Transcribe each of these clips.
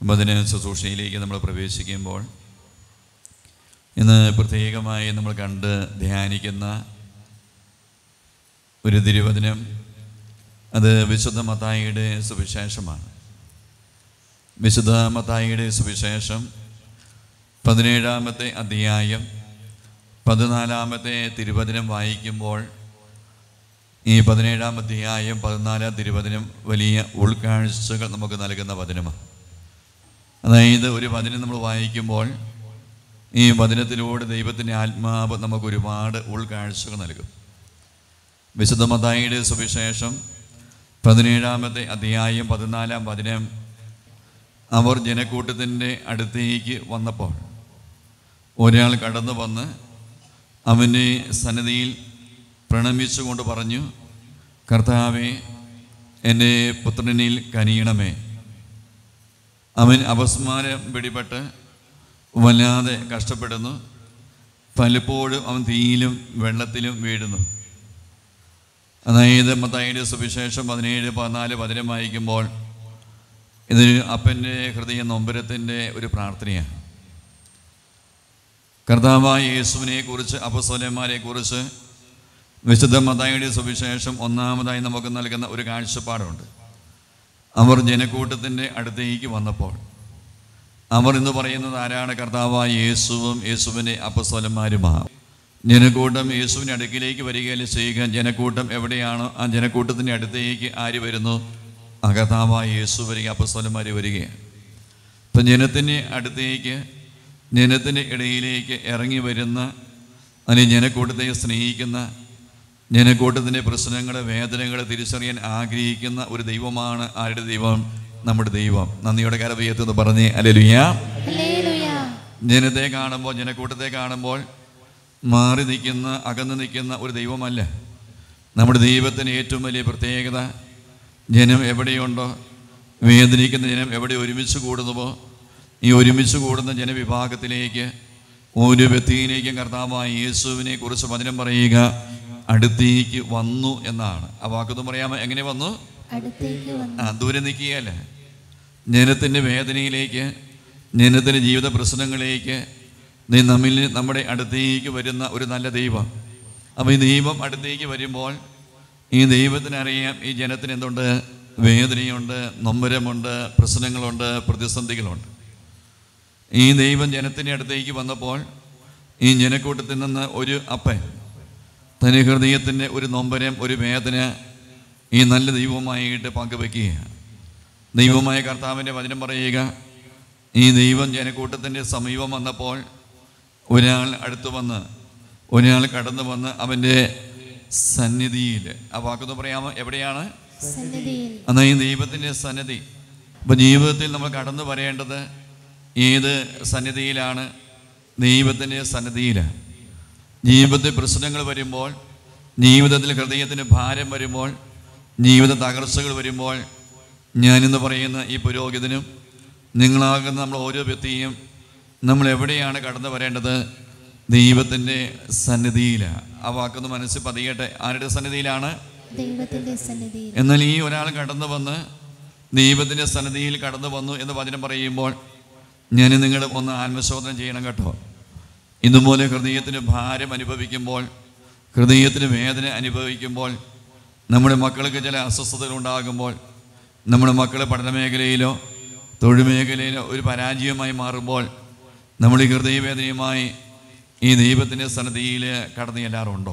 അപ്പം അതിന് ശുശ്രൂഷയിലേക്ക് നമ്മൾ പ്രവേശിക്കുമ്പോൾ ഇന്ന് പ്രത്യേകമായി നമ്മൾ കണ്ട് ധ്യാനിക്കുന്ന ഒരു തിരുവചനം അത് വിശുദ്ധ മത്തായിയുടെ സുവിശേഷമാണ് വിശുദ്ധ മത്തായിയുടെ സുവിശേഷം പതിനേഴാമത്തെ അധ്യായം പതിനാലാമത്തെ തിരുവചനം വായിക്കുമ്പോൾ ഈ പതിനേഴാം അധ്യായം പതിനാലാം തിരുവചനം വലിയ ഉൾക്കാഴ്ചകൾ നമുക്ക് നൽകുന്ന വചനമാണ് അതായത് ഒരു വചനം നമ്മൾ വായിക്കുമ്പോൾ ഈ വചനത്തിലൂടെ ദൈവത്തിൻ്റെ ആത്മാവ് നമുക്ക് ഒരുപാട് ഉൾക്കാഴ്ചകൾ നൽകും വിശുദ്ധ മത്തായിയുടെ സുവിശേഷം പതിനേഴാമത്തെ അധ്യായം പതിനാലാം വചനം അവർ ജനക്കൂട്ടത്തിൻ്റെ അടുത്തേക്ക് വന്നപ്പോൾ ഒരാൾ കടന്നു വന്ന് അവൻ്റെ സന്നിധിയിൽ പ്രണമിച്ചുകൊണ്ട് പറഞ്ഞു കർത്താവെ എൻ്റെ പുത്രനിൽ കനിയണമേ അവൻ അപസ്മാരം പിടിപെട്ട് വല്ലാതെ കഷ്ടപ്പെടുന്നു പലപ്പോഴും അവൻ തീയിലും വെള്ളത്തിലും വീഴുന്നു അതായത് മത്തായിയുടെ സുവിശേഷം പതിനേഴ് പതിനാല് പതിനം വായിക്കുമ്പോൾ ഇത് അപ്പൻ്റെ ഹൃദയ നൊമ്പരത്തിൻ്റെ ഒരു പ്രാർത്ഥനയാണ് കർത്താവായ യേശുവിനെ കുറിച്ച് അപസ്വലന്മാരെ കുറിച്ച് വിശുദ്ധ മതായുടെ സുവിശേഷം ഒന്നാമതായി നമുക്ക് നൽകുന്ന ഒരു കാഴ്ചപ്പാടുണ്ട് അവർ ജനക്കൂട്ടത്തിൻ്റെ അടുത്തേക്ക് വന്നപ്പോൾ അവർ എന്ന് പറയുന്നത് ആരാണ് കർത്താവായ യേശുവും യേശുവിൻ്റെ അപസ്വലന്മാരുമാണ് ജനക്കൂട്ടം യേശുവിൻ്റെ അടുക്കിലേക്ക് വരികയല്ല ചെയ്യുക ജനക്കൂട്ടം എവിടെയാണോ ആ ജനക്കൂട്ടത്തിൻ്റെ അടുത്തേക്ക് ആര് വരുന്നു ആ കർത്താവായ യേശു വരിക അപസ്വലന്മാർ വരികയാണ് ഇപ്പം ജനത്തിൻ്റെ അടുത്തേക്ക് ജനത്തിൻ്റെ ഇടയിലേക്ക് ഇറങ്ങി വരുന്ന അല്ലെങ്കിൽ ജനക്കൂട്ടത്തെ സ്നേഹിക്കുന്ന ജനക്കൂട്ടത്തിൻ്റെ പ്രശ്നങ്ങളെ വേദനകളെ തിരിച്ചറിയാൻ ആഗ്രഹിക്കുന്ന ഒരു ദൈവമാണ് ആരുടെ ദൈവം നമ്മുടെ ദൈവം നന്ദിയുടെ കരവയ്യത്തെന്ന് പറഞ്ഞ് അല്ലേലുയ്യ ഹല്ലേലൂയ ജനത്തെ കാണുമ്പോൾ ജനക്കൂട്ടത്തെ കാണുമ്പോൾ മാറി നിൽക്കുന്ന അകന്നു നിൽക്കുന്ന ഒരു ദൈവമല്ല നമ്മുടെ ദൈവത്തിന് ഏറ്റവും വലിയ പ്രത്യേകത ജനം എവിടെയുണ്ടോ വേദനിക്കുന്ന ജനം എവിടെ ഒരുമിച്ച് കൂടുന്നുവോ ഈ ഒരുമിച്ച് കൂടുന്ന ജനവിഭാഗത്തിലേക്ക് ഒരു വ്യക്തിയിലേക്കും കർത്താവായ യേശുവിനെ കുറിച്ച് വചനം പറയുക അടുത്തേക്ക് വന്നു എന്നാണ് ആ വാക്കൊന്ന് പറയാമോ എങ്ങനെ വന്നു അടുത്തേക്ക് വന്നു ആ ദൂരെ നിൽക്കുകയല്ല ജനത്തിൻ്റെ വേദനയിലേക്ക് ജനത്തിൻ്റെ ജീവിത പ്രശ്നങ്ങളിലേക്ക് നീ നമ്മിൽ നമ്മുടെ അടുത്തേക്ക് വരുന്ന ഒരു നല്ല ദൈവം അപ്പോൾ ഈ ദൈവം അടുത്തേക്ക് വരുമ്പോൾ ഈ ദൈവത്തിനറിയാം ഈ ജനത്തിന് എന്തുണ്ട് വേദനയുണ്ട് നൊമ്പരമുണ്ട് പ്രശ്നങ്ങളുണ്ട് പ്രതിസന്ധികളുണ്ട് ഈ ദൈവം ജനത്തിൻ്റെ അടുത്തേക്ക് വന്നപ്പോൾ ഈ ജനക്കൂട്ടത്തിൽ നിന്ന് ഒരു അപ്പൻ തൻ്റെ ഹൃദയത്തിൻ്റെ ഒരു നൊമ്പരം ഒരു വേദന ഈ നല്ല ദൈവവുമായിട്ട് പങ്കുവെക്കുകയാണ് ദൈവമായ കർത്താവിൻ്റെ വചനം പറയുക ഈ ദൈവം ജനക്കൂട്ടത്തിൻ്റെ സമീപം വന്നപ്പോൾ ഒരാൾ അടുത്ത് വന്ന് ഒരാൾ കടന്നു വന്ന് അവൻ്റെ സന്നിധിയിൽ ആ വാക്കൊന്ന് പറയാമോ എവിടെയാണ് സന്നിധിയിൽ എന്നാൽ ഈ ദൈവത്തിൻ്റെ സന്നിധി അപ്പോൾ ജീവിതത്തിൽ നമ്മൾ കടന്നു വരേണ്ടത് ഏത് സന്നിധിയിലാണ് ദൈവത്തിൻ്റെ സന്നിധിയിലാണ് ജീവിതത്തിൽ പ്രശ്നങ്ങൾ വരുമ്പോൾ ജീവിതത്തിൽ ഹൃദയത്തിന് ഭാരം വരുമ്പോൾ ജീവിത തകർച്ചകൾ വരുമ്പോൾ ഞാനിന്ന് പറയുന്ന ഈ പുരോഹിതനും നിങ്ങളാകുന്ന നമ്മൾ ഓരോ വ്യക്തിയും നമ്മൾ എവിടെയാണ് കടന്നു വരേണ്ടത് ദൈവത്തിൻ്റെ സന്നിധിയിലാണ് ആ വാക്കൊന്ന് മനസ്സിൽ പതിയട്ടെ ആരുടെ സന്നിധിയിലാണ് ദൈവത്തിന്റെ സന്നിധിയിൽ എന്നാൽ ഈ ഒരാൾ കടന്നു വന്ന് ദൈവത്തിൻ്റെ സന്നിധിയിൽ കടന്നു വന്നു എന്ന് വചനം പറയുമ്പോൾ ഞാൻ നിങ്ങൾ ഒന്ന് ആത്മശോധന ചെയ്യണം കേട്ടോ ഇതുപോലെ ഹൃദയത്തിന് ഭാരം അനുഭവിക്കുമ്പോൾ ഹൃദയത്തിന് വേദന അനുഭവിക്കുമ്പോൾ നമ്മുടെ മക്കൾക്ക് ചില അസ്വസ്ഥതകൾ ഉണ്ടാകുമ്പോൾ നമ്മുടെ മക്കൾ പഠന മേഖലയിലോ തൊഴിൽ മേഖലയിലോ ഒരു പരാജയമായി മാറുമ്പോൾ നമ്മൾ ഈ ഹൃദയവേദനയുമായി ഈ ദൈവത്തിൻ്റെ സന്നിധിയിൽ കടന്നു ചെല്ലാറുണ്ടോ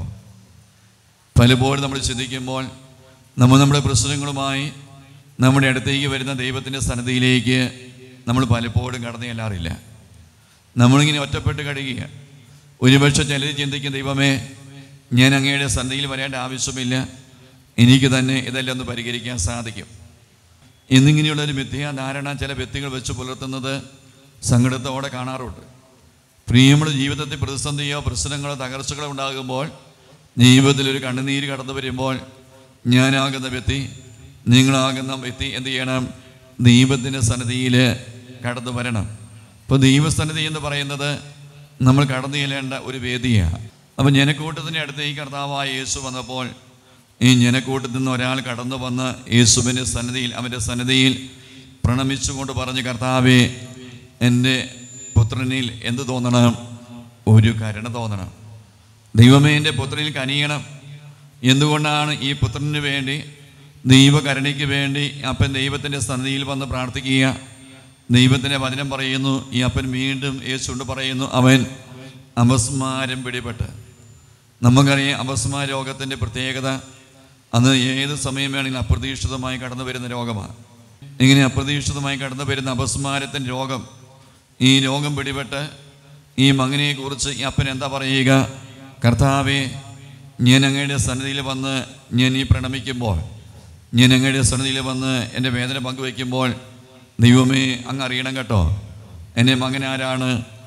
പലപ്പോഴും നമ്മൾ ചിന്തിക്കുമ്പോൾ നമ്മൾ നമ്മുടെ പ്രശ്നങ്ങളുമായി നമ്മുടെ അടുത്തേക്ക് വരുന്ന ദൈവത്തിൻ്റെ സന്നിധിയിലേക്ക് നമ്മൾ പലപ്പോഴും കടന്നു ചെല്ലാറില്ല നമ്മളിങ്ങനെ ഒറ്റപ്പെട്ട് കഴിയുക ഒരുപക്ഷെ ചിലർ ചിന്തിക്കും ദൈവമേ ഞാൻ അങ്ങയുടെ സന്നിധിയിൽ വരേണ്ട ആവശ്യമില്ല എനിക്ക് തന്നെ ഇതെല്ലാം ഒന്ന് പരിഹരിക്കാൻ സാധിക്കും എന്നിങ്ങനെയുള്ള ഒരു മിഥ്യാധാരണ ചില വ്യക്തികൾ വെച്ച് പുലർത്തുന്നത് സങ്കടത്തോടെ കാണാറുണ്ട് പ്രിയമുള്ള ജീവിതത്തിൽ പ്രതിസന്ധിയോ പ്രശ്നങ്ങളോ തകർച്ചകളോ ഉണ്ടാകുമ്പോൾ ജീവിതത്തിൽ ഒരു കണ്ണുനീര് കടന്നു വരുമ്പോൾ ഞാനാകുന്ന വ്യക്തി നിങ്ങളാകുന്ന വ്യക്തി എന്ത് ചെയ്യണം ദൈവത്തിൻ്റെ സന്നിധിയിൽ കടന്നു വരണം ഇപ്പോൾ ദൈവസന്നിധി എന്ന് പറയുന്നത് നമ്മൾ കടന്നു ചെല്ലേണ്ട ഒരു വേദിയാണ് അപ്പം ജനക്കൂട്ടത്തിൻ്റെ അടുത്തേക്ക് കർത്താവായ യേശു വന്നപ്പോൾ ഈ ജനക്കൂട്ടത്തിൽ നിന്ന് ഒരാൾ കടന്നു വന്ന് യേശുവിൻ്റെ സന്നിധിയിൽ അവൻ്റെ സന്നിധിയിൽ പ്രണമിച്ചുകൊണ്ട് പറഞ്ഞ് കർത്താവെ എൻ്റെ പുത്രനിൽ എന്ത് തോന്നണം ഒരു കരുണ തോന്നണം ദൈവമേ എൻ്റെ പുത്രനിൽ കനിയണം എന്തുകൊണ്ടാണ് ഈ പുത്രന് വേണ്ടി ദൈവകരുണയ്ക്ക് വേണ്ടി അപ്പൻ ദൈവത്തിൻ്റെ സന്നിധിയിൽ വന്ന് പ്രാർത്ഥിക്കുക ദൈവത്തിൻ്റെ വചനം പറയുന്നു ഈ അപ്പൻ വീണ്ടും യേശുണ്ട് പറയുന്നു അവൻ അപസ്മാരം പിടിപെട്ട് നമുക്കറിയാം അപസ്മാര രോഗത്തിൻ്റെ പ്രത്യേകത അന്ന് ഏത് സമയം വേണമെങ്കിലും അപ്രതീക്ഷിതമായി കടന്നു വരുന്ന രോഗമാണ് ഇങ്ങനെ അപ്രതീക്ഷിതമായി കടന്നു വരുന്ന അപസ്മാരത്തിൻ്റെ രോഗം ഈ രോഗം പിടിപെട്ട് ഈ മകനെക്കുറിച്ച് ഈ അപ്പൻ എന്താ പറയുക കർത്താവെ ഞാൻ അങ്ങയുടെ സന്നിധിയിൽ വന്ന് ഞാൻ ഈ പ്രണമിക്കുമ്പോൾ ഞാൻ അങ്ങയുടെ സന്നിധിയിൽ വന്ന് എൻ്റെ വേദന പങ്കുവയ്ക്കുമ്പോൾ ദൈവമേ അങ്ങ് അറിയണം കേട്ടോ എൻ്റെ മകൻ ആരാണ്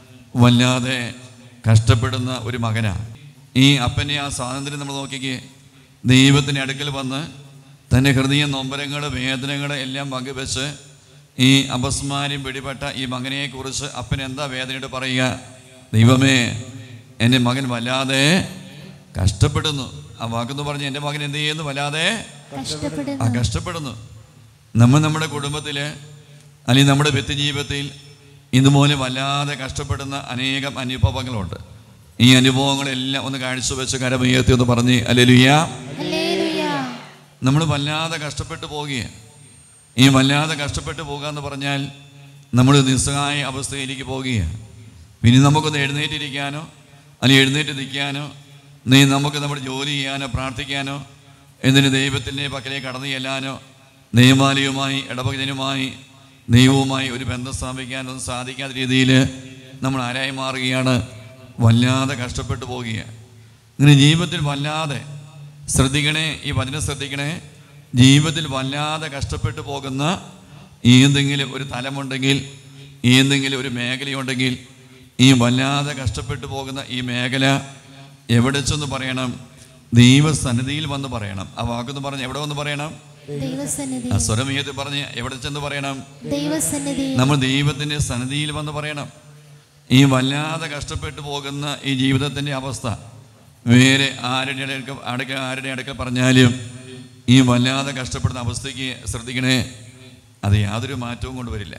വല്ലാതെ കഷ്ടപ്പെടുന്ന ഒരു മകനാണ് ഈ അപ്പൻ്റെ ആ സ്വാതന്ത്ര്യം നമ്മൾ നോക്കിക്കേ ദൈവത്തിൻ്റെ അടുക്കൽ വന്ന് തൻ്റെ ഹൃദയ നൊമ്പരങ്ങൾ വേദനകൾ എല്ലാം പങ്കുവെച്ച് ഈ അപസ്മാരം പിടിപെട്ട ഈ മകനെക്കുറിച്ച് അപ്പൻ എന്താ വേദനയോട് പറയുക ദൈവമേ എൻ്റെ മകൻ വല്ലാതെ കഷ്ടപ്പെടുന്നു ആ വാക്കെന്ന് പറഞ്ഞ് എൻ്റെ മകൻ എന്ത് ചെയ്യുന്നു വല്ലാതെ ആ കഷ്ടപ്പെടുന്നു കഷ്ടപ്പെടുന്നു നമ്മൾ നമ്മുടെ കുടുംബത്തിൽ അല്ലെങ്കിൽ നമ്മുടെ വ്യക്തിജീവിതത്തിൽ ഇതുപോലെ വല്ലാതെ കഷ്ടപ്പെടുന്ന അനേകം അനുഭവങ്ങളുണ്ട് ഈ അനുഭവങ്ങളെല്ലാം ഒന്ന് കാഴ്ചവെച്ച് കരമുയർത്തി ഒന്ന് പറഞ്ഞ് അല്ലെലുയ്യ ഹല്ലേലൂയ നമ്മൾ വല്ലാതെ കഷ്ടപ്പെട്ടു പോകുകയാണ് ഈ വല്ലാതെ കഷ്ടപ്പെട്ടു പോകുക എന്ന് പറഞ്ഞാൽ നമ്മൾ നിസ്സഹായ അവസ്ഥയിലേക്ക് പോകുകയാണ് പിന്നെ നമുക്കൊന്ന് എഴുന്നേറ്റിരിക്കാനോ അല്ലെങ്കിൽ എഴുന്നേറ്റ് നിൽക്കാനോ നീ നമുക്ക് നമ്മുടെ ജോലി ചെയ്യാനോ പ്രാർത്ഥിക്കാനോ എന്തിന് ദൈവത്തിൻ്റെ പക്കലേക്ക് കടന്നു ചെല്ലാനോ നിയമാലയവുമായി ഇടപെടലുമായി ദൈവവുമായി ഒരു ബന്ധം സ്ഥാപിക്കാനൊന്നും സാധിക്കാത്ത രീതിയിൽ നമ്മൾ ആരായി മാറുകയാണ് വല്ലാതെ കഷ്ടപ്പെട്ടു പോവുകയാണ് ഇങ്ങനെ ജീവിതത്തിൽ വല്ലാതെ ശ്രദ്ധിക്കണേ ഈ വചനം ശ്രദ്ധിക്കണേ ജീവിതത്തിൽ വല്ലാതെ കഷ്ടപ്പെട്ടു പോകുന്ന ഏതെങ്കിലും ഒരു തലമുണ്ടെങ്കിൽ ഏതെങ്കിലും ഒരു മേഖലയുണ്ടെങ്കിൽ ഈ വല്ലാതെ കഷ്ടപ്പെട്ടു പോകുന്ന ഈ മേഖല എവിടെ ചെന്ന് പറയണം ദൈവസന്നിധിയിൽ വന്ന് പറയണം ആ വാക്കൊന്ന് പറഞ്ഞ് എവിടെ വന്ന് പറയണം ദൈവസന്നിധി ആ സ്വരമീയത്തിൽ പറഞ്ഞ് എവിടെ ചെന്ന് പറയണം ദൈവസന്നിധി നമ്മൾ ദൈവത്തിൻ്റെ സന്നിധിയിൽ വന്ന് പറയണം ഈ വല്ലാതെ കഷ്ടപ്പെട്ടു പോകുന്ന ഈ ജീവിതത്തിൻ്റെ അവസ്ഥ വേറെ ആരുടെ അടുക്ക അടുക്ക ആരുടെ അടുക്ക പറഞ്ഞാലും ഈ വല്ലാതെ കഷ്ടപ്പെടുന്ന അവസ്ഥയ്ക്ക് ശ്രദ്ധിക്കണേ അത് യാതൊരു മാറ്റവും കൊണ്ടുവരില്ല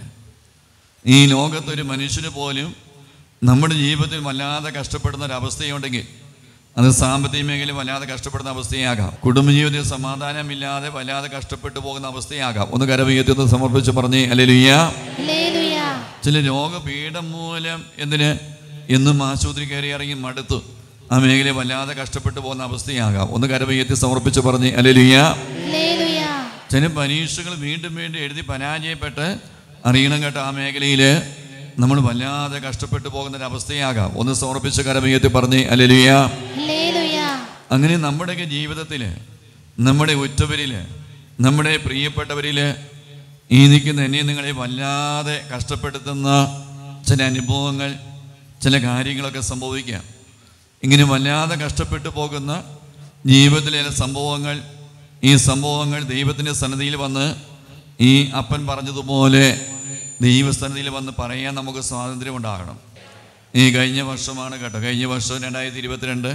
ഈ ലോകത്തൊരു മനുഷ്യന് പോലും നമ്മുടെ ജീവിതത്തിൽ വല്ലാതെ കഷ്ടപ്പെടുന്ന ഒരു അവസ്ഥയുണ്ടെങ്കിൽ അത് സാമ്പത്തിക മേഖലയിൽ വല്ലാതെ കഷ്ടപ്പെടുന്ന അവസ്ഥയാകാം കുടുംബജീവിതത്തിൽ സമാധാനമില്ലാതെ വല്ലാതെ കഷ്ടപ്പെട്ടു പോകുന്ന അവസ്ഥയാകാം ഒന്ന് കരവീയത്തിൽ ഒന്ന് സമർപ്പിച്ച് പറഞ്ഞേ അല്ലെലുയ്യ ഹല്ലേലൂയ ചില രോഗപീഠം മൂലം എന്തിന് എന്നും ആശുപത്രി കയറി ഇറങ്ങി മടുത്തു ആ മേഖലയിൽ വല്ലാതെ കഷ്ടപ്പെട്ടു പോകുന്ന അവസ്ഥയാകാം ഒന്ന് കരവയ്യത്തിൽ സമർപ്പിച്ച് പറഞ്ഞ് അല്ലെലുയ്യ ഹല്ലേലൂയ ചില പരീക്ഷകൾ വീണ്ടും വീണ്ടും എഴുതി പരാജയപ്പെട്ട് അറിയണം കേട്ടോ ആ മേഖലയിൽ നമ്മൾ വല്ലാതെ കഷ്ടപ്പെട്ടു പോകുന്ന ഒരു അവസ്ഥയാകാം ഒന്ന് സമർപ്പിച്ച് കരമയ്യത്തിൽ പറഞ്ഞ് അല്ലെലുയ്യ ഹല്ലേലൂയ അങ്ങനെ നമ്മുടെയൊക്കെ ജീവിതത്തിൽ നമ്മുടെ ഉറ്റവരിൽ നമ്മുടെ പ്രിയപ്പെട്ടവരിൽ ഈ നിൽക്കുന്ന എന്നെ നിങ്ങളെ വല്ലാതെ കഷ്ടപ്പെടുത്തുന്ന ചില അനുഭവങ്ങൾ ചില കാര്യങ്ങളൊക്കെ സംഭവിക്കാം ഇങ്ങനെ വല്ലാതെ കഷ്ടപ്പെട്ടു പോകുന്ന ജീവിതത്തിലെ ചില സംഭവങ്ങൾ ഈ സംഭവങ്ങൾ ദൈവത്തിൻ്റെ സന്നിധിയിൽ വന്ന് ഈ അപ്പൻ പറഞ്ഞതുപോലെ ദൈവസന്നിധിയിൽ വന്ന് പറയാൻ നമുക്ക് സ്വാതന്ത്ര്യം ഉണ്ടാകണം ഈ കഴിഞ്ഞ വർഷമാണ് കേട്ടോ കഴിഞ്ഞ വർഷം രണ്ടായിരത്തി ഇരുപത്തിരണ്ട്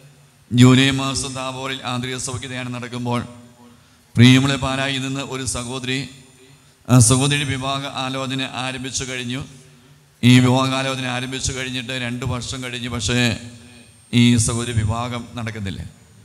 ജൂലൈ മാസം താപോറിൽ ആന്തരിക സഭയ്ക്ക് ധ്യാനം നടക്കുമ്പോൾ പ്രിയമുളെ പാലായി നിന്ന് ഒരു സഹോദരി ആ സഹോദരി വിവാഹ ആലോചന ആരംഭിച്ചു കഴിഞ്ഞു ഈ വിവാഹാലോചന ആരംഭിച്ചു കഴിഞ്ഞിട്ട് രണ്ട് വർഷം കഴിഞ്ഞ് പക്ഷേ ഈ സഹോദരി വിവാഹം നടക്കുന്നില്ല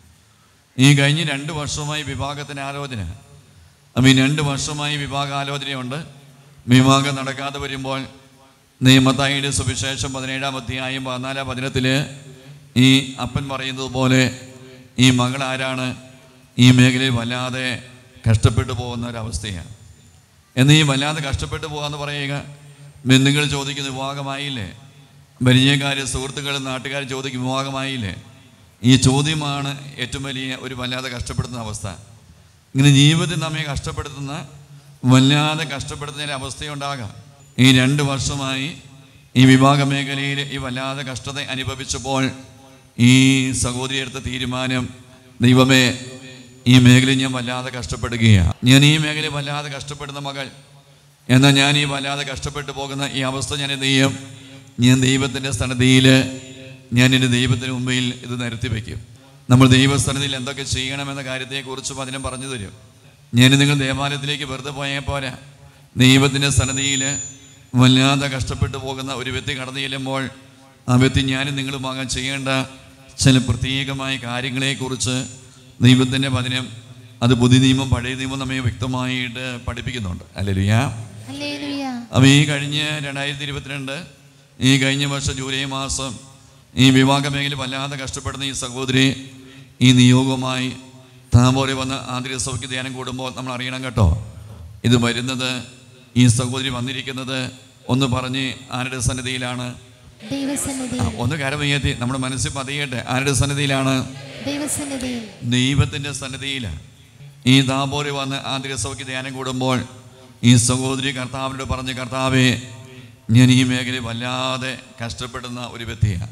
ഈ കഴിഞ്ഞ് രണ്ട് വർഷമായി വിവാഹത്തിന് ആലോചന അപ്പം ഈ രണ്ട് വർഷമായി വിവാഹാലോചനയുണ്ട് വിവാഹം നടക്കാതെ വരുമ്പോൾ നിയമത്തായിയുടെ സുവിശേഷം പതിനേഴാം അധ്യായം പതിനാലാം വചനത്തില് ഈ അപ്പൻ പറയുന്നത് പോലെ ഈ മകൾ ആരാണ് ഈ മേഖലയിൽ വല്ലാതെ കഷ്ടപ്പെട്ടു പോകുന്ന ഒരവസ്ഥയാണ് എന്ന് ഈ വല്ലാതെ കഷ്ടപ്പെട്ടു പോകാന്ന് പറയുക ബന്ധുക്കൾ ചോദിക്കുന്ന വിവാഹമായില്ലേ പരിചയക്കാർ സുഹൃത്തുക്കൾ നാട്ടുകാർ ചോദിക്കും വിവാഹമായില്ലേ ഈ ചോദ്യമാണ് ഏറ്റവും വലിയ ഒരു വല്ലാതെ കഷ്ടപ്പെടുന്ന അവസ്ഥ ഇങ്ങനെ ജീവിതത്തിൽ നമ്മെ കഷ്ടപ്പെടുത്തുന്ന വല്ലാതെ കഷ്ടപ്പെടുത്തുന്ന ഒരു അവസ്ഥയുണ്ടാകാം ഈ രണ്ട് വർഷമായി ഈ വിവാഹ മേഖലയിൽ ഈ വല്ലാതെ കഷ്ടത അനുഭവിച്ചപ്പോൾ ഈ സഹോദരി എടുത്ത തീരുമാനം ദൈവമേ ഈ മേഖലയിൽ ഞാൻ വല്ലാതെ കഷ്ടപ്പെടുകയാണ് ഞാൻ ഈ മേഖലയിൽ വല്ലാതെ കഷ്ടപ്പെടുന്ന മകൾ എന്നാൽ ഞാൻ ഈ വല്ലാതെ കഷ്ടപ്പെട്ടു പോകുന്ന ഈ അവസ്ഥ ഞാൻ എന്ത് ചെയ്യും ഞാൻ ദൈവത്തിൻ്റെ സന്നദ്ധിയിൽ ഞാൻ എൻ്റെ ദൈവത്തിന് മുമ്പിൽ ഇത് നിരത്തി വയ്ക്കും നമ്മൾ ദൈവസ്ഥാനത്തിൽ എന്തൊക്കെ ചെയ്യണമെന്ന കാര്യത്തെക്കുറിച്ച് വചനം പറഞ്ഞു തരും ഞാൻ നിങ്ങൾ ദേവാലയത്തിലേക്ക് വെറുതെ പോയാൽ പോരാ ദൈവത്തിൻ്റെ സന്നദ്ധിയിൽ വല്ലാതെ കഷ്ടപ്പെട്ടു പോകുന്ന ഒരു വ്യക്തി കടന്നു ചെല്ലുമ്പോൾ ആ വ്യക്തി ഞാനും നിങ്ങളുമാകാൻ ചെയ്യേണ്ട ചില പ്രത്യേകമായ കാര്യങ്ങളെക്കുറിച്ച് ദൈവത്തിൻ്റെ വചനം അത് പുതിയ നിയമം പഴയ നിയമം നമ്മെ വ്യക്തമായിട്ട് പഠിപ്പിക്കുന്നുണ്ട് അല്ലെലുയാ ഹല്ലേലൂയ അപ്പോൾ ഈ കഴിഞ്ഞ രണ്ടായിരത്തി ഇരുപത്തിരണ്ട് ഈ കഴിഞ്ഞ വർഷം ജൂലൈ മാസം ഈ വിവാഹ മേഖല വല്ലാതെ കഷ്ടപ്പെടുന്ന ഈ സഹോദരി ഈ നിയോഗവുമായി താമ്പോറി വന്ന് ആന്തരിക സൗഖ്യ ധ്യാനം കൂടുമ്പോൾ നമ്മൾ അറിയണം കേട്ടോ ഇത് വരുന്നത് ഈ സഹോദരി വന്നിരിക്കുന്നത് ഒന്ന് പറഞ്ഞ് ആരുടെ സന്നിധിയിലാണ് ദൈവസന്നിധി ആ, ഒന്ന് കരമയ്യത്തി നമ്മുടെ മനസ്സിൽ പതിയട്ടെ ആരുടെ സന്നിധിയിലാണ് ദൈവസന്നിധിയിൽ ദൈവത്തിൻ്റെ സന്നിധിയിലാണ് ഈ ദാബോരി വന്ന് ആന്തരിക സൗഖ്യ ധ്യാനം കൂടുമ്പോൾ ഈ സഹോദരി കർത്താവിനോട് പറഞ്ഞ് കർത്താവേ ഞാൻ ഈ മേഖലയിൽ വല്ലാതെ കഷ്ടപ്പെടുന്ന ഒരു വ്യക്തിയാണ്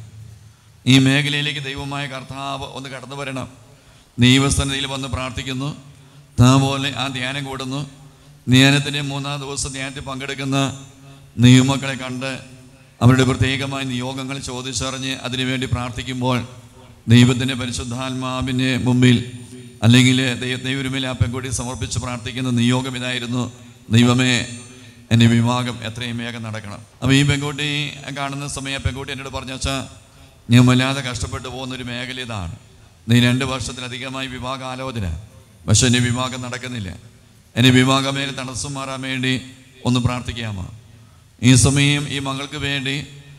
ഈ മേഖലയിലേക്ക് ദൈവമായ കർത്താവ് ഒന്ന് കടന്നു വരണം ദൈവസന്നിധിയിൽ വന്ന് പ്രാർത്ഥിക്കുന്നു താപോലെ ആ ധ്യാനം കൂടുന്നു ധ്യാനത്തിൻ്റെ മൂന്നാം ദിവസം ധ്യാനത്തിൽ പങ്കെടുക്കുന്ന നിയമക്കളെ കണ്ട് അവരുടെ പ്രത്യേകമായ നിയോഗങ്ങൾ ചോദിച്ചറിഞ്ഞ് അതിനുവേണ്ടി പ്രാർത്ഥിക്കുമ്പോൾ ദൈവത്തിൻ്റെ പരിശുദ്ധാത്മാവിൻ്റെ മുമ്പിൽ അല്ലെങ്കിൽ ദൈവ ദൈവരുമിൽ ആ പെൺകുട്ടി സമർപ്പിച്ച് പ്രാർത്ഥിക്കുന്ന നിയോഗം ഇതായിരുന്നു ദൈവമേ എൻ്റെ വിവാഹം എത്രയും വേഗം നടക്കണം അപ്പോൾ ഈ പെൺകുട്ടി കാണുന്ന സമയം ആ പെൺകുട്ടി എന്നോട് പറഞ്ഞു വെച്ചാൽ ഞാൻ വല്ലാതെ കഷ്ടപ്പെട്ടു പോകുന്ന ഒരു മേഖല ഇതാണ് നീ രണ്ട് വർഷത്തിലധികമായി വിവാഹ ആലോചന പക്ഷെ എൻ്റെ വിവാഹം നടക്കുന്നില്ല എൻ്റെ വിവാഹമേൽ തടസ്സം മാറാൻ വേണ്ടി ഒന്ന് പ്രാർത്ഥിക്കാമോ ഈ സമയം ഈ മകൾക്ക് വേണ്ടി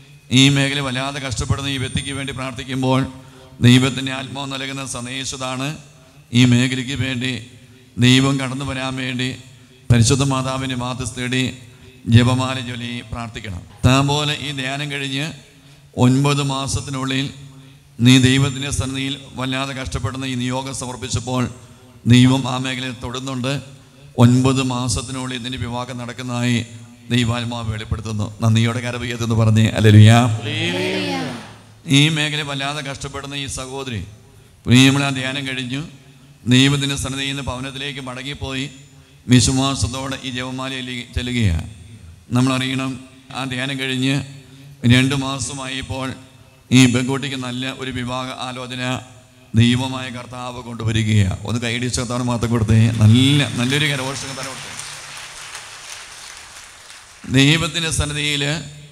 ഈ മേഖല വല്ലാതെ കഷ്ടപ്പെടുന്ന ഈ വ്യക്തിക്ക് വേണ്ടി പ്രാർത്ഥിക്കുമ്പോൾ ദൈവത്തിൻ്റെ ആത്മാവ് നൽകുന്ന സന്ദേശതാണ് ഈ മേഖലയ്ക്ക് വേണ്ടി ദൈവം കടന്നു വരാൻ വേണ്ടി പരിശുദ്ധ മാതാവിൻ്റെ മാതൃ തേടി ജപമാല ചൊല്ലി പ്രാർത്ഥിക്കണം താപോലെ ഈ ധ്യാനം കഴിഞ്ഞ് ഒൻപത് മാസത്തിനുള്ളിൽ നീ ദൈവത്തിൻ്റെ സന്നിധിയിൽ വല്ലാതെ കഷ്ടപ്പെടുന്ന ഈ നിയോഗം സമർപ്പിച്ചപ്പോൾ ദൈവം ആ മേഖലയിൽ തൊടുന്നുണ്ട് ഒൻപത് മാസത്തിനുള്ളിൽ നിന്റെ വിവാഹം നടക്കുന്നതായി ദൈവാത്മാവ് വെളിപ്പെടുത്തുന്നു നന്ദിയോടെ കരവയ്യത്തെന്ന് പറഞ്ഞ് അല്ലരുയാ ഹല്ലേലൂയ ഈ മേഖല വല്ലാതെ കഷ്ടപ്പെടുന്ന ഈ സഹോദരി പ്രിയമുള്ള ആ ധ്യാനം കഴിഞ്ഞു ദൈവത്തിൻ്റെ സന്നിധിയിൽ നിന്ന് ഭവനത്തിലേക്ക് മടങ്ങിപ്പോയി വിശ്വാസത്തോടെ ഈ ജപമാലയിലേക്ക് ചെല്ലുകയാണ് നമ്മളറിയണം ആ ധ്യാനം കഴിഞ്ഞ് രണ്ട് മാസമായപ്പോൾ ഈ പെൺകുട്ടിക്ക് നല്ല ഒരു വിവാഹ ആലോചന ദൈവമായ കർത്താവ് കൊണ്ടുവരികയാണ് ഒന്ന് കൈയടിച്ച് കർത്താവിന് മാത്രം കൊടുത്തേ നല്ല നല്ലൊരു കരോഷക തരം കൊടുത്തേ ദൈവത്തിൻ്റെ സന്നിധിയിൽ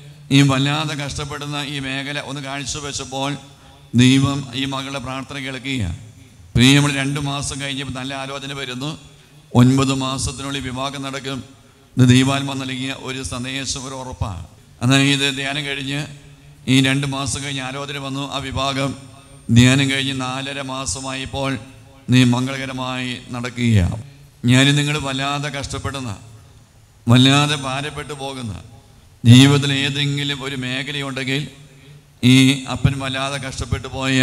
ഈ വല്ലാതെ കഷ്ടപ്പെടുന്ന ഈ മേഖല ഒന്ന് കാഴ്ചവെച്ചപ്പോൾ ദൈവം ഈ മകളുടെ പ്രാർത്ഥന കേൾക്കുകയാണ് പ്രിയമുള്ള രണ്ട് മാസം കഴിഞ്ഞപ്പോൾ നല്ല ആലോചന വരുന്നു ഒൻപത് മാസത്തിനുള്ളിൽ വിവാഹം നടക്കും ഇത് ദൈവാത്മ നൽകിയ ഒരു സന്ദേശം ഒരു ഉറപ്പാണ് എന്നാൽ ഇത് ധ്യാനം കഴിഞ്ഞ് ഈ രണ്ട് മാസം കഴിഞ്ഞ് ആലോചന വന്നു ആ വിവാഹം ധ്യാനം കഴിഞ്ഞ് നാലര മാസമായപ്പോൾ നീ മംഗളകരമായി നടക്കുകയാണ് ഞാൻ നിങ്ങൾ വല്ലാതെ കഷ്ടപ്പെടുന്ന വല്ലാതെ ഭാരപ്പെട്ടു പോകുന്ന ജീവിതത്തിൽ ഏതെങ്കിലും ഒരു മേഖലയുണ്ടെങ്കിൽ ഈ അപ്പൻ വല്ലാതെ കഷ്ടപ്പെട്ടു പോയ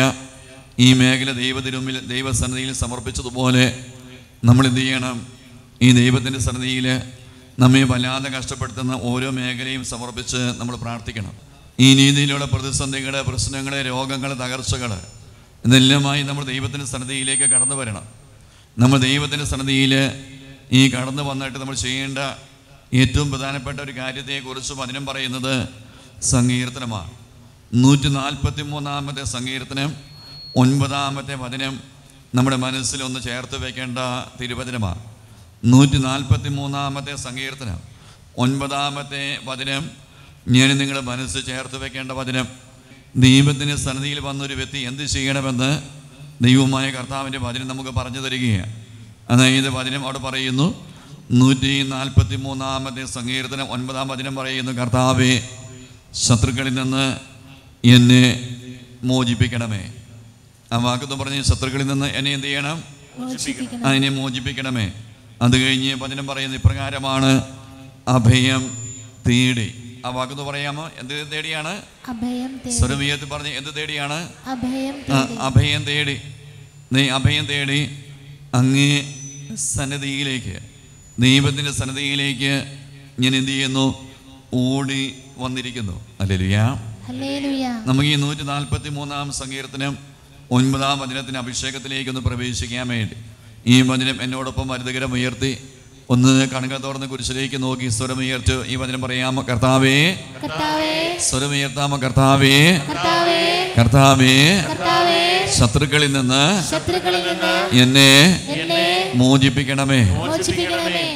ഈ മേഖല ദൈവത്തിനുമ്പിൽ ദൈവസന്നിധിയിൽ സമർപ്പിച്ചതുപോലെ നമ്മൾ എന്ത് ചെയ്യണം ഈ ദൈവത്തിൻ്റെ സന്നിധിയിൽ നമ്മെ വല്ലാതെ കഷ്ടപ്പെടുത്തുന്ന ഓരോ മേഖലയും സമർപ്പിച്ച് നമ്മൾ പ്രാർത്ഥിക്കണം ഈ രീതിയിലുള്ള പ്രതിസന്ധികൾ പ്രശ്നങ്ങൾ രോഗങ്ങൾ തകർച്ചകൾ ഇതെല്ലാമായി നമ്മൾ ദൈവത്തിൻ്റെ സന്നിധിയിലേക്ക് കടന്നു വരണം നമ്മൾ ദൈവത്തിൻ്റെ സന്നിധിയിൽ ഈ കടന്നു വന്നിട്ട് നമ്മൾ ചെയ്യേണ്ട ഏറ്റവും പ്രധാനപ്പെട്ട ഒരു കാര്യത്തെക്കുറിച്ച് വചനം പറയുന്നത് സങ്കീർത്തനമാണ് നൂറ്റി നാൽപ്പത്തി മൂന്നാമത്തെ സങ്കീർത്തനം ഒൻപതാമത്തെ വചനം നമ്മുടെ മനസ്സിൽ ഒന്ന് ചേർത്ത് വെക്കേണ്ട തിരുവചനമാണ് നൂറ്റി നാൽപ്പത്തി മൂന്നാമത്തെ സങ്കീർത്തനം ഒൻപതാമത്തെ വചനം ഞാൻ നിങ്ങളുടെ മനസ്സ് ചേർത്ത് വെക്കേണ്ട വചനം ദൈവത്തിൻ്റെ സന്നിധിയിൽ വന്നൊരു വ്യക്തി എന്ത് ചെയ്യണമെന്ന് ദൈവമായ കർത്താവിൻ്റെ വചനം നമുക്ക് പറഞ്ഞു തരികയാണ് അതായത് വചനം അവിടെ പറയുന്നു നൂറ്റി നാൽപ്പത്തി മൂന്നാമത്തെ സങ്കീർത്തനം ഒൻപതാം വചനം പറയുന്നു കർത്താവെ ശത്രുക്കളിൽ നിന്ന് എന്നെ മോചിപ്പിക്കണമേ ആ വാക്കെന്ന് പറഞ്ഞ് ശത്രുക്കളിൽ നിന്ന് എന്നെ എന്ത് ചെയ്യണം മോചിപ്പിക്കണം അതിനെ മോചിപ്പിക്കണമേ അത് കഴിഞ്ഞ് വചനം പറയുന്ന ഇപ്രകാരമാണ് അഭയം തേടി ആ വാക്കെന്ന് പറയാമോ എന്ത് തേടിയാണ് അഭയം തേടി സ്വരമീയത്തിൽ പറഞ്ഞ് എന്ത് തേടിയാണ് അഭയം ആ, തേടി അഭയം തേടി നീ അഭയം തേടി അങ്ങേ സന്നദ്ധിയിലേക്ക് ദൈവത്തിൻ്റെ സന്നദ്ധിയിലേക്ക് ഞാൻ എന്ത് ചെയ്യുന്നു ഓടി വന്നിരിക്കുന്നു അല്ലെലുയാ ഹല്ലേലൂയ നമുക്ക് ഈ നൂറ്റി നാൽപ്പത്തി മൂന്നാം സങ്കീർത്തനം ഒൻപതാം വചനത്തിന് അഭിഷേകത്തിലേക്ക് ഒന്ന് പ്രവേശിക്കാൻ വേണ്ടി ഈ വചനം എന്നോടൊപ്പം വരുതകരം ഉയർത്തി ഒന്ന് കണങ്ങൾ തുറന്ന് കുരിശിലേക്ക് നോക്കി സ്വരമുയർത്തി ഈ വചനം പറയാമോ കർത്താവേ കർത്താവേ സ്വരമുയർത്താമോ കർത്താവേ കർത്താവേ കർത്താവേ കർത്താവേ ശത്രുക്കളിൽ നിന്ന് ശത്രുക്കളിൽ നിന്ന് എന്നെ എന്നെ മോചിപ്പിക്കണമേ മോചിപ്പിക്കണമേ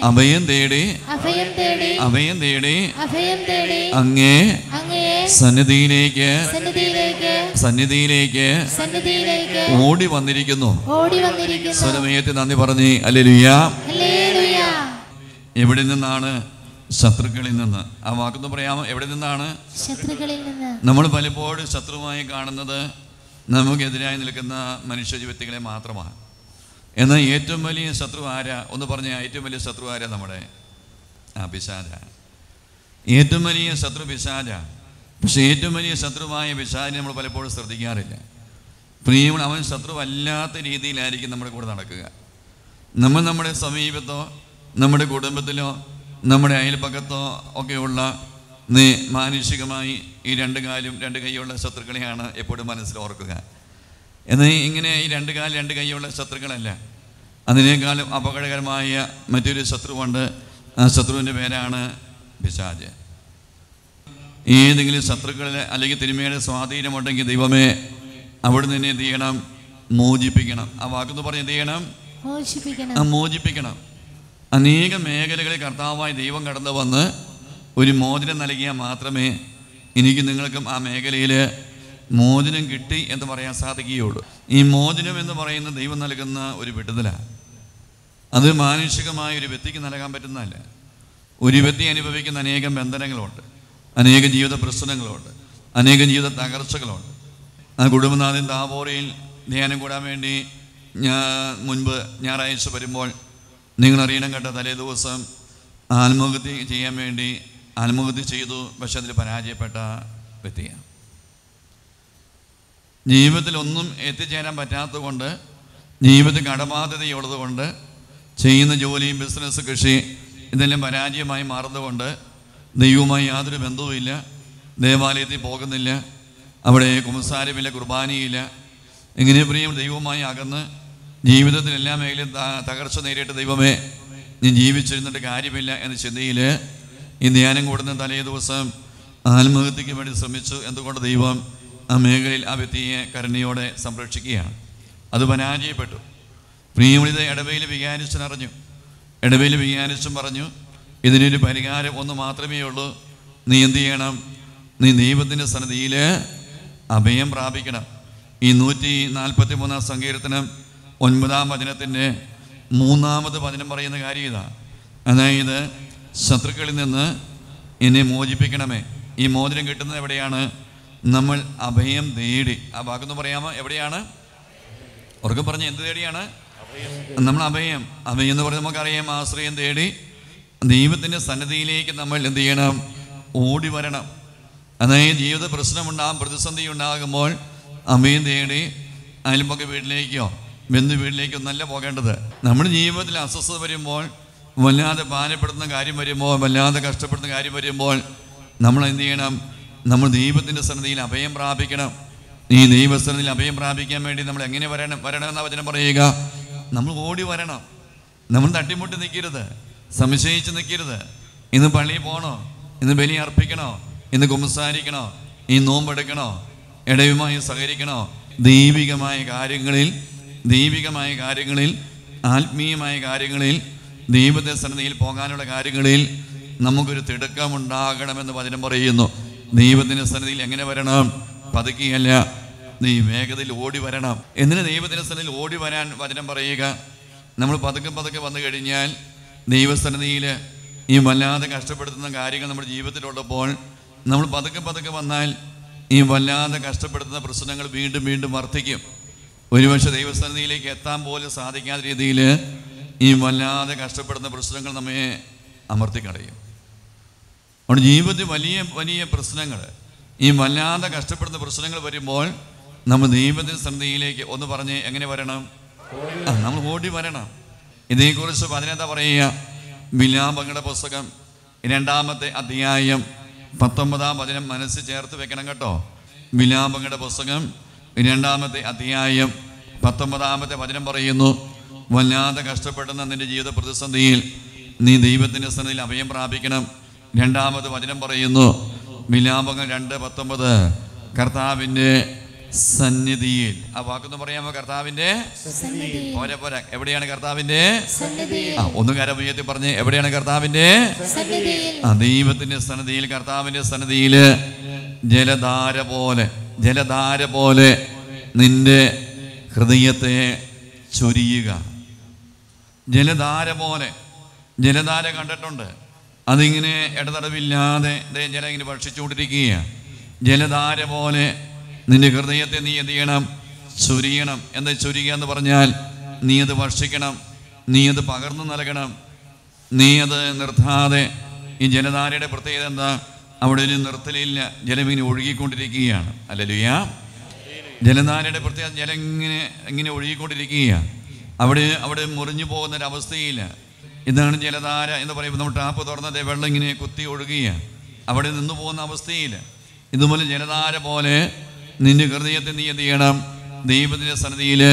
അഭയം തേടി അഭയം തേടി അഭയം തേടി അഭയം തേടി അങ്ങേ അങ്ങയെ സന്നിധിയിലേക്ക് സന്നിധിയിലേക്ക് സന്നിധിയിലേക്ക് സന്നിധിയിലേക്ക് ഓടി വന്നിരിക്കുന്നു ഓടി വന്നിരിക്കുന്നു സ്വരമയത്തിൽ നന്ദി പറഞ്ഞ് അല്ലേലുയ്യ ഹല്ലേലൂയ എവിടെ നിന്നാണ് ശത്രുക്കളിൽ നിന്ന് ആ വാക്കൊന്ന് പറയാമോ എവിടെ നിന്നാണ് ശത്രുക്കളിൽ നിന്ന് നമ്മൾ പലപ്പോഴും ശത്രുവായി കാണുന്നത് നമുക്കെതിരായി നിൽക്കുന്ന മനുഷ്യ വ്യക്തികളെ മാത്രമാണ് എന്നാൽ ഏറ്റവും വലിയ ശത്രു ആരാ ഒന്ന് പറഞ്ഞ ഏറ്റവും വലിയ ശത്രു ആരാ നമ്മുടെ ആ പിശാച ഏറ്റവും വലിയ ശത്രു പിശാച പക്ഷേ ഏറ്റവും വലിയ ശത്രുവായ പിശാചിനെ നമ്മൾ പലപ്പോഴും ശ്രദ്ധിക്കാറില്ല പ്രിയമുള്ള അവൻ ശത്രുവല്ലാത്ത രീതിയിലായിരിക്കും നമ്മുടെ കൂടെ നടക്കുക നമ്മൾ നമ്മുടെ സമീപത്തോ നമ്മുടെ കുടുംബത്തിലോ നമ്മുടെ അയൽപക്കത്തോ ഒക്കെയുള്ള നീ മാനുഷികമായി ഈ രണ്ട് കാലും രണ്ട് കൈയുള്ള ശത്രുക്കളെയാണ് എപ്പോഴും മനസ്സിൽ ഓർക്കുക എന്നാൽ ഇങ്ങനെ ഈ രണ്ട് കാല് രണ്ട് കൈയുള്ള ശത്രുക്കളല്ല അതിനേക്കാളും അപകടകരമായ മറ്റൊരു ശത്രുവുണ്ട് ആ ശത്രുവിൻ്റെ പേരാണ് പിശാജ് ഏതെങ്കിലും ശത്രുക്കളിൽ അല്ലെങ്കിൽ തിരുമയുടെ സ്വാധീനമുണ്ടെങ്കിൽ ദൈവമേ അവിടെ നിന്ന് എന്ത് ചെയ്യണം മോചിപ്പിക്കണം ആ വാക്കെന്ന് പറഞ്ഞ് എന്ത് ചെയ്യണം മോചിപ്പിക്കണം ആ മോചിപ്പിക്കണം അനേക മേഖലകളിൽ കർത്താവായി ദൈവം കടന്നു വന്ന് ഒരു മോചനം നൽകിയാൽ മാത്രമേ എനിക്ക് നിങ്ങൾക്കും ആ മേഖലയിൽ മോചനം കിട്ടി എന്ന് പറയാൻ സാധിക്കുകയുള്ളൂ ഈ മോചനം എന്ന് പറയുന്ന ദൈവം നൽകുന്ന ഒരു വിടുതലാണ് അത് മാനുഷികമായ ഒരു വ്യക്തിക്ക് നൽകാൻ പറ്റുന്നതല്ല ഒരു വ്യക്തി അനുഭവിക്കുന്ന അനേകം ബന്ധനങ്ങളുണ്ട് അനേക ജീവിത പ്രശ്നങ്ങളുണ്ട് അനേക ജീവിത തകർച്ചകളുണ്ട് ആ കുടുംബനാഥൻ താപോറയിൽ ധ്യാനം കൂടാൻ വേണ്ടി ഞാൻ മുൻപ് ഞായറാഴ്ച വരുമ്പോൾ നിങ്ങൾ അറിയണം കേട്ട തലേ ദിവസം ആത്മഹത്യ ചെയ്യാൻ വേണ്ടി ആത്മഹത്യ ചെയ്തു പക്ഷെ അതിൽ പരാജയപ്പെട്ട വ്യക്തിയാണ് ജീവിതത്തിൽ ഒന്നും എത്തിച്ചേരാൻ പറ്റാത്തത് കൊണ്ട് ജീവിതത്തിൽ കടബാധ്യതയുള്ളത് കൊണ്ട് ചെയ്യുന്ന ജോലിയും ബിസിനസ് കൃഷി ഇതെല്ലാം പരാജയമായി മാറുന്നതുകൊണ്ട് ദൈവവുമായി യാതൊരു ബന്ധവുമില്ല ദേവാലയത്തിൽ പോകുന്നില്ല അവിടെ കുമ്പസാരമില്ല കുർബാനയില്ല എങ്ങനെ പ്രിയം ദൈവവുമായി അകന്ന് ജീവിതത്തിൽ എല്ലാ മേഖലയും ത- തകർച്ച നേരിട്ട് ദൈവമേ നീ ജീവിച്ചിരുന്നിട്ട് കാര്യമില്ല എന്ന ചിന്തയിൽ ഈ ധ്യാനം കൂടുന്ന തലേ ദിവസം ആത്മഹത്യക്ക് വേണ്ടി ശ്രമിച്ചു എന്തുകൊണ്ട് ദൈവം ആ മേഖലയിൽ ആ വ്യക്തിയെ കരുണയോടെ സംരക്ഷിക്കുകയാണ് അത് പരാജയപ്പെട്ടു പ്രിയമിത് ഇടവയിൽ വികാരിച്ചൻ അറിഞ്ഞു ഇടവയിൽ വികാരിച്ചും പറഞ്ഞു ഇതിനൊരു പരിഹാരം ഒന്ന് മാത്രമേ ഉള്ളൂ നീ എന്ത് ചെയ്യണം നീ ദൈവത്തിൻ്റെ സന്നിധിയിൽ അഭയം പ്രാപിക്കണം ഈ നൂറ്റി നാൽപ്പത്തി മൂന്നാം സങ്കീർത്തനം ഒൻപതാം വചനത്തിൻ്റെ മൂന്നാമത് വചനം പറയുന്ന കാര്യം ഇതാ അതായത് ശത്രുക്കളിൽ നിന്ന് എന്നെ മോചിപ്പിക്കണമേ ഈ മോചനം കിട്ടുന്നത് എവിടെയാണ് നമ്മൾ അഭയം തേടി ആ വാക്കൊന്ന് പറയാമോ എവിടെയാണ് ഉറക്കം പറഞ്ഞ എന്ത് തേടിയാണ് നമ്മൾ അഭയം അഭയം എന്ന് പറഞ്ഞാൽ നമുക്കറിയാം ആശ്രയം തേടി ദൈവത്തിൻ്റെ സന്നദ്ധിയിലേക്ക് നമ്മൾ എന്ത് ചെയ്യണം ഓടി വരണം അതായത് ജീവിത പ്രശ്നമുണ്ടാകും പ്രതിസന്ധി ഉണ്ടാകുമ്പോൾ അഭയം തേടി അയൽപക്ക വീട്ടിലേക്കോ ബന്ധു വീട്ടിലേക്കോ നല്ല പോകേണ്ടത് നമ്മുടെ ജീവിതത്തിൽ അസ്വസ്ഥത വരുമ്പോൾ വല്ലാതെ ഭാരപ്പെടുന്ന കാര്യം വരുമ്പോൾ വല്ലാതെ കഷ്ടപ്പെടുന്ന കാര്യം വരുമ്പോൾ നമ്മൾ എന്ത് ചെയ്യണം നമ്മൾ ദൈവത്തിൻ്റെ സന്നിധിയിൽ അഭയം പ്രാപിക്കണം ഈ ദൈവസ്ഥനിൽ അഭയം പ്രാപിക്കാൻ വേണ്ടി നമ്മൾ എങ്ങനെ വരണം വരണമെന്ന വചനം പറയുക നമ്മൾ ഓടി വരണം നമ്മൾ തട്ടിമുട്ടി നിൽക്കരുത് സംശയിച്ച് നിൽക്കരുത് ഇന്ന് പള്ളിയിൽ പോകണോ ഇന്ന് ബലി അർപ്പിക്കണോ ഇന്ന് കുമ്പസാരിക്കണോ ഈ നോമ്പെടുക്കണോ ഇടയുമായി സഹകരിക്കണോ ദൈവികമായ കാര്യങ്ങളിൽ ദൈവികമായ കാര്യങ്ങളിൽ ആത്മീയമായ കാര്യങ്ങളിൽ ദൈവത്തെ സന്നിധിയിൽ പോകാനുള്ള കാര്യങ്ങളിൽ നമുക്കൊരു തിടുക്കമുണ്ടാകണമെന്ന് വചനം പറയുന്നു ദൈവത്തിൻ്റെ സന്നിധിയിൽ എങ്ങനെ വരണം പതുക്കിയല്ല നീ വേഗതയിൽ ഓടി വരണം എന്തിന് ദൈവത്തിൻ്റെ സന്നിധിയിൽ ഓടി വരാൻ വചനം പറയുക നമ്മൾ പതുക്കെ പതുക്കെ വന്നു കഴിഞ്ഞാൽ ദൈവസന്നിധിയിൽ ഈ വല്ലാതെ കഷ്ടപ്പെടുത്തുന്ന കാര്യങ്ങൾ നമ്മുടെ ജീവിതത്തിലുള്ളപ്പോൾ നമ്മൾ പതുക്കെ പതുക്കെ വന്നാൽ ഈ വല്ലാതെ കഷ്ടപ്പെടുത്തുന്ന പ്രശ്നങ്ങൾ വീണ്ടും വീണ്ടും വർദ്ധിക്കും ഒരുപക്ഷെ ദൈവസന്നിധിയിലേക്ക് എത്താൻ പോലും സാധിക്കാത്ത രീതിയിൽ ഈ വല്ലാതെ കഷ്ടപ്പെടുന്ന പ്രശ്നങ്ങൾ നമ്മെ അമർത്തിക്കളയും അതുകൊണ്ട് ജീവിതത്തിൽ വലിയ വലിയ പ്രശ്നങ്ങൾ ഈ വല്ലാതെ കഷ്ടപ്പെടുന്ന പ്രശ്നങ്ങൾ വരുമ്പോൾ നമ്മൾ ദൈവത്തിൻ്റെ സന്നിധിയിലേക്ക് ഒന്ന് പറഞ്ഞ് എങ്ങനെ വരണം ആ നമ്മൾ ഓടി വരണം ഇതേക്കുറിച്ച് പതിനെന്താ പറയുക വിലാപങ്ങളുടെ പുസ്തകം രണ്ടാമത്തെ അധ്യായം പത്തൊമ്പതാം വചനം മനസ്സിൽ ചേർത്ത് വെക്കണം കേട്ടോ വിലാപങ്ങളുടെ പുസ്തകം രണ്ടാമത്തെ അധ്യായം പത്തൊമ്പതാമത്തെ വചനം പറയുന്നു വല്ലാതെ കഷ്ടപ്പെടുന്ന നിന്റെ ജീവിത പ്രതിസന്ധിയിൽ നീ ദൈവത്തിൻ്റെ സന്നിധിയിൽ അഭയം പ്രാപിക്കണം രണ്ടാമത് വചനം പറയുന്നു വിലാപങ്ങൾ രണ്ട് പത്തൊമ്പത് കർത്താവിൻ്റെ സന്നിധിയിൽ ആ വാക്കൊന്ന് പറയാമോ കർത്താവിന്റെ സന്നിധിയിൽ പോരെ പോരാ എവിടെയാണ് കർത്താവിന്റെ സന്നിധിയിൽ ആ ഒന്ന് കരമുയർത്തി പറഞ്ഞ് എവിടെയാണ് കർത്താവിന്റെ സന്നിധിയിൽ ആ ദൈവത്തിന്റെ സന്നിധിയിൽ കർത്താവിന്റെ സന്നിധിയിൽ ജലധാര പോലെ ജലധാര പോലെ നിന്റെ ഹൃദയത്തെ ചൊരിയുക ജലധാര പോലെ ജലധാര കണ്ടിട്ടുണ്ട് അതിങ്ങനെ ഇടതടവില്ലാതെ ദേ ജലം ഇങ്ങനെ ഭക്ഷിച്ചുകൊണ്ടിരിക്കുക ജലധാര പോലെ നിന്റെ ഹൃദയത്തെ നീ എന്ത് ചെയ്യണം ചൊരിയണം എന്താ ചൊരിയുക എന്ന് പറഞ്ഞാൽ നീ അത് ഭക്ഷിക്കണം നീ അത് പകർന്നു നൽകണം നീ അത് നിർത്താതെ ഈ ജലധാരയുടെ പ്രത്യേകത എന്താ അവിടെ ഒരു നിർത്തലില്ല ജലം ഇങ്ങനെ ഒഴുകിക്കൊണ്ടിരിക്കുകയാണ് അല്ലല്ലുയാ ജലധാരയുടെ പ്രത്യേകത ജലം ഇങ്ങനെ ഇങ്ങനെ ഒഴുകിക്കൊണ്ടിരിക്കുകയാണ് അവിടെ അവിടെ മുറിഞ്ഞു പോകുന്ന ഒരു അവസ്ഥയില്ല ഇതാണ് ജലധാര എന്ന് പറയുമ്പോൾ നമ്മൾ ടാപ്പ് തുറന്നത് വെള്ളം ഇങ്ങനെ കുത്തി ഒഴുകുകയാണ് അവിടെ നിന്നു പോകുന്ന അവസ്ഥയില്ല ഇതുപോലെ ജലധാര പോലെ നിന്റെ ഹൃദയത്തെ നീ എന്ത് ചെയ്യണം ദൈവത്തിൻ്റെ സന്നിധിയിൽ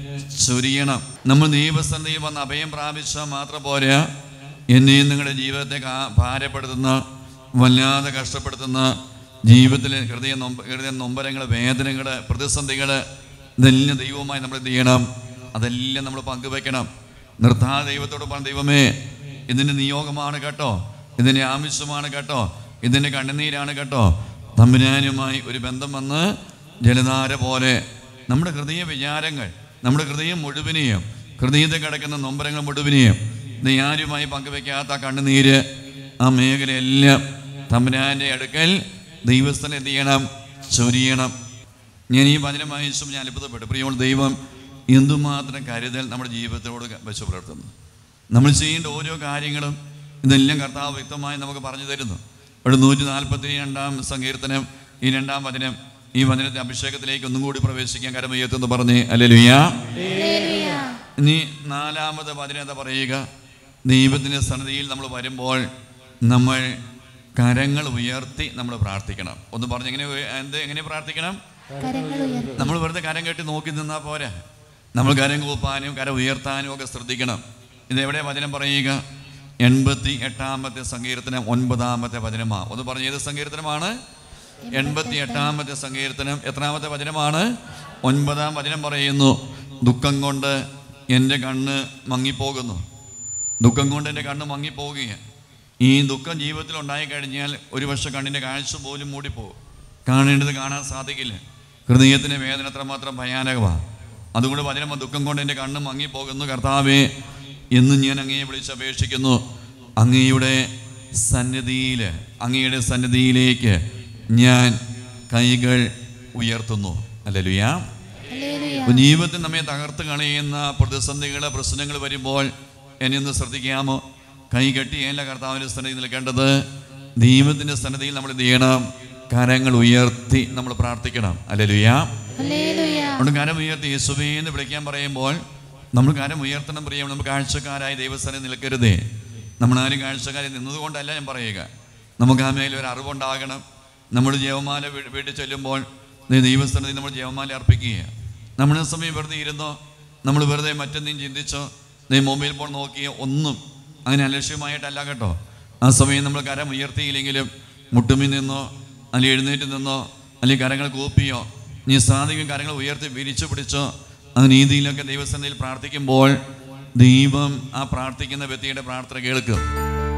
ചൊരിയണം നമ്മൾ ദൈവസന്നിധിയിൽ വന്ന് അഭയം പ്രാപിച്ചാൽ മാത്രം പോരാ എന്നെയും നിങ്ങളുടെ ജീവിതത്തെ കാ- ഭാരപ്പെടുത്തുന്ന വല്ലാതെ കഷ്ടപ്പെടുത്തുന്ന ജീവിതത്തിലെ ഹൃദയ നൊമ്പ ഹൃദയ നൊമ്പരങ്ങൾ വേദനകൾ പ്രതിസന്ധികൾ ഇതെല്ലാം ദൈവവുമായി നമ്മൾ എന്ത് ചെയ്യണം അതെല്ലാം നമ്മൾ പങ്കുവെക്കണം നിർത്താതെ ദൈവത്തോട് പറഞ്ഞ ദൈവമേ ഇതിൻ്റെ നിയോഗമാണ് കേട്ടോ ഇതിൻ്റെ ആവശ്യമാണ് കേട്ടോ ഇതിൻ്റെ കണ്ണുനീരാണ് കേട്ടോ തമ്പുരാനുമായി ഒരു ബന്ധം വന്ന് ജലധാര പോലെ നമ്മുടെ ഹൃദയ വിചാരങ്ങൾ നമ്മുടെ ഹൃദയം മുഴുവനെയും ഹൃദയത്തിൽ കിടക്കുന്ന നൊമ്പരങ്ങൾ മുഴുവനെയും നീ ആരുമായി പങ്കുവെക്കാത്ത ആ കണ്ണുനീര് ആ മേഖലയെല്ലാം തമ്പുരാൻ്റെ അടുക്കൽ ദൈവസ്ഥനെ എന്ത് ചെയ്യണം ചൊരിയണം ഞാൻ ഈ വചനം വായിച്ചും ഞാൻ അത്ഭുതപ്പെട്ടു പ്രിയമുള്ള ദൈവം എന്തുമാത്രം കരുതൽ നമ്മുടെ ജീവിതത്തോട് വെച്ച് പുലർത്തുന്നു നമ്മൾ ചെയ്യേണ്ട ഓരോ കാര്യങ്ങളും ഇതെല്ലാം കർത്താവ് വ്യക്തമായി നമുക്ക് പറഞ്ഞു തരുന്നു ഇവിടെ നൂറ്റി നാൽപ്പത്തി രണ്ടാം സങ്കീർത്തനം ഈ രണ്ടാം വചനം ഈ വചനത്തെ അഭിഷേകത്തിലേക്ക് ഒന്നും കൂടി പ്രവേശിക്കാൻ കരമയ്യത്തെന്ന് പറഞ്ഞ് അല്ലെലുയാ ഹല്ലേലൂയ ഇനി നാലാമത് വചനം എന്താ പറയുക ദൈവത്തിൻ്റെ സന്നിധിയിൽ നമ്മൾ വരുമ്പോൾ നമ്മൾ കരങ്ങൾ ഉയർത്തി നമ്മൾ പ്രാർത്ഥിക്കണം ഒന്ന് പറഞ്ഞ് എങ്ങനെ ഉയ- എന്ത് എങ്ങനെ പ്രാർത്ഥിക്കണം കരങ്ങൾ ഉയർത്തി നമ്മൾ വെറുതെ കരം കെട്ടി നോക്കി നിന്നാൽ പോരാ നമ്മൾ കരം കൂപ്പാനും കരം ഉയർത്താനും ഒക്കെ ശ്രദ്ധിക്കണം ഇതെവിടെ വചനം പറയുക എൺപത്തി എട്ടാമത്തെ സങ്കീർത്തനം ഒൻപതാമത്തെ വചനമാ ഒന്ന് പറഞ്ഞ ഏത് സങ്കീർത്തനമാണ് എൺപത്തി എട്ടാമത്തെ സങ്കീർത്തനം എത്രാമത്തെ വചനമാണ് ഒൻപതാം വചനം പറയുന്നു ദുഃഖം കൊണ്ട് എൻ്റെ കണ്ണ് മങ്ങിപ്പോകുന്നു ദുഃഖം കൊണ്ട് എൻ്റെ കണ്ണ് മങ്ങിപ്പോവുകയാണ് ഈ ദുഃഖം ജീവിതത്തിൽ ഉണ്ടായി കഴിഞ്ഞാൽ ഒരു പക്ഷെ കണ്ണിൻ്റെ കാഴ്ച പോലും മൂടിപ്പോകും കാണേണ്ടത് കാണാൻ സാധിക്കില്ല ഹൃദയത്തിൻ്റെ വേദന അത്രമാത്രം ഭയാനകമാണ് അതുകൊണ്ട് വചനം ദുഃഖം കൊണ്ട് എൻ്റെ കണ്ണ് മങ്ങിപ്പോകുന്നു കർത്താവേ എന്ന് ഞാൻ അങ്ങയെ വിളിച്ചപേക്ഷിക്കുന്നു അങ്ങയുടെ സന്നിധിയിൽ അങ്ങയുടെ സന്നിധിയിലേക്ക് ഞാൻ കൈകൾ ഉയർത്തുന്നു അല്ലല്ലുയാ ഹല്ലേലൂയ അപ്പോൾ ജീവിതത്തിൽ നമ്മെ തകർത്ത് കളയുന്ന പ്രതിസന്ധികൾ പ്രശ്നങ്ങൾ വരുമ്പോൾ എന്നെ ഒന്ന് ശ്രദ്ധിക്കാമോ കൈ കെട്ടിയല്ല കർത്താവിൻ്റെ സന്നിധി നിൽക്കേണ്ടത് ദൈവത്തിൻ്റെ സന്നിധിയിൽ നമ്മൾ എന്ത് ചെയ്യണം കരങ്ങൾ ഉയർത്തി നമ്മൾ പ്രാർത്ഥിക്കണം അല്ലേലുയാ ഹല്ലേലൂയ അതുകൊണ്ട് കരം ഉയർത്തി യേശുവേ എന്ന് വിളിക്കാൻ പറയുമ്പോൾ നമ്മൾ കരം ഉയർത്തണം പ്രിയം നമ്മൾ കാഴ്ചക്കാരായി ദൈവസ്ഥനെ നിൽക്കരുതേ നമ്മളാരും കാഴ്ചക്കാരെ നിന്നതുകൊണ്ടല്ല ഞാൻ പറയുക നമുക്ക് ആ മേലെ ഒരു അറിവുണ്ടാകണം നമ്മൾ ജവമാല വീ- വീട്ടിൽ ചെല്ലുമ്പോൾ ദേ ദൈവസ്ഥനത്തിൽ നമ്മൾ ജവമാല അർപ്പിക്കുക നമ്മൾ ആ സമയം വെറുതെ ഇരുന്നോ നമ്മൾ വെറുതെ മറ്റെന്തെങ്കിലും ചിന്തിച്ചോ നീ മൊബൈൽ ഫോൺ നോക്കിയോ ഒന്നും അങ്ങനെ അലക്ഷ്യമായിട്ടല്ല കേട്ടോ ആ സമയം നമ്മൾ കരം ഉയർത്തിയില്ലെങ്കിലും മുട്ടുമിൽ നിന്നോ അല്ലെങ്കിൽ എഴുന്നേറ്റ് നിന്നോ അല്ലെങ്കിൽ കരങ്ങൾ കൂപ്പിയോ നീ സാധിക്കും കരങ്ങൾ ഉയർത്തി വിരിച്ചു പിടിച്ചോ ആ രീതിയിലൊക്കെ ദൈവസന്നിധിയിൽ പ്രാർത്ഥിക്കുമ്പോൾ ദൈവം ആ പ്രാർത്ഥിക്കുന്ന വ്യക്തിയുടെ പ്രാർത്ഥന കേൾക്കും